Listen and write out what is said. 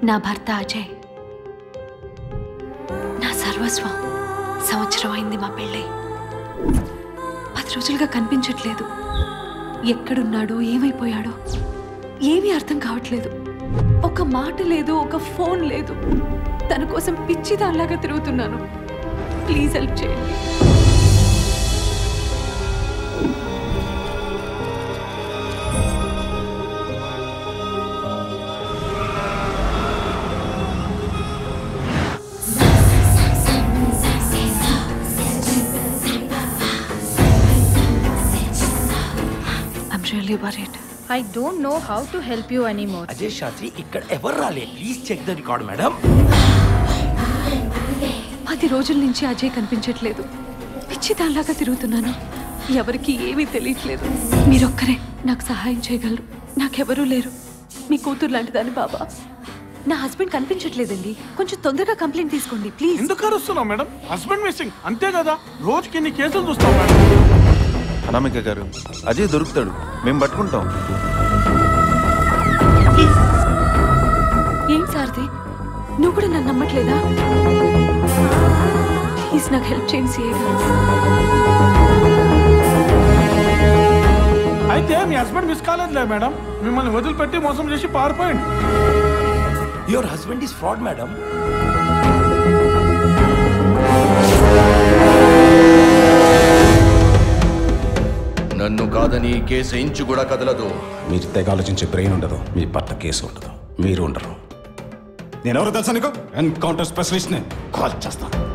నా భర్త అజయ్ నా సర్వస్వం సంవత్సరం అయింది మా పెళ్ళై పది రోజులుగా కనిపించట్లేదు ఎక్కడున్నాడో ఏమైపోయాడో ఏమీ అర్థం కావట్లేదు ఒక మాట లేదు ఒక ఫోన్ లేదు తన కోసం పిచ్చి దానిలాగా తిరుగుతున్నాను ప్లీజ్ హెల్ప్ చేయండి I'm really worried I don't know how to help you anymore. Ajay Shastri ఇక్కడ ఎవరు రాలే please check the record madam పది రోజుల నుంచి అజయ్ కనిపించట్లేదు పిచ్చి దానిలాగా తిరుగుతున్నాను ఎవరికి ఏమీ తెలియట్లేదు మీరొక్కరే నాకు సహాయం చేయగలరు నాకెవరూ లేరు మీ కూతురు లాంటిదాన్ని బాబా నా హస్బెండ్ కనిపించట్లేదండి కొంచెం తొందరగా కంప్లైంట్ తీసుకోండి ప్లీజ్ ఎందుకు అరుస్తున్నావు మేడం హస్బెండ్ మిస్సింగ్ అంతే కదా రోజుకి ఇన్ని కేసులు చూస్తాం మేడం అనామిక గారు అజయ్ దొరుకుతాడు మేము పట్టుకుంటాం ఏం సార్ది నువ్వు కూడా నన్ను నమ్మట్లేదా ప్లీజ్ నాకు హెల్ప్ చేయండి సిఏ గారు అయితే మీ హస్బెండ్ మిస్ కాలేదులే మేడం మిమ్మల్ని వదిలిపెట్టి మోసం చేసి పారిపోయింది your husband is fraud madam నన్ను కాదని ఈ కేసు ఇంచు కూడా కదలదు మీరు తెగ ఆలోచించే బ్రెయిన్ ఉండదు మీ భర్త కేసు ఉండదు మీరు ఉండరు నేను ఎవరు తెలుసా నీకు ఎన్కౌంటర్ స్పెషలిస్ట్ని కాల్ చేస్తాను